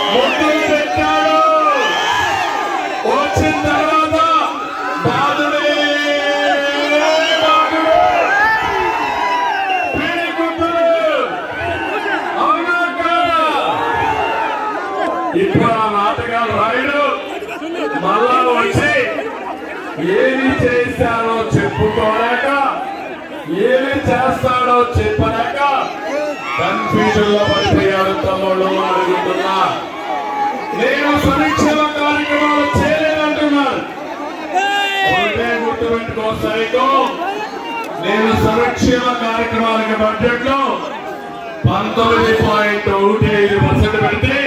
ముద్దులు పెట్టాడు వచ్చిన తర్వాత బాధుడే బాధుడు పీడి గుర్తులు అవునా కాదా? ఇప్పుడు ఆ నాటకాలు రాయుడు మళ్ళా వచ్చి ఏమి చేశారో చెప్పుకోలేక ఏమి చేస్తాడో చెప్పలేక కన్ఫ్యూజన్ లో పడిపోయాడు తమ్ముళ్ళు అడుగుతున్నా నేను సంక్షేమ కార్యక్రమాలు చేయలేదంటున్నాను ఒకటే గుర్తుపెట్టుకో సైకో నేను సంక్షేమ కార్యక్రమాలకి బడ్జెట్ లో పంతొమ్మిది పాయింట్ ఒకటి ఐదు పర్సెంట్ పెడితే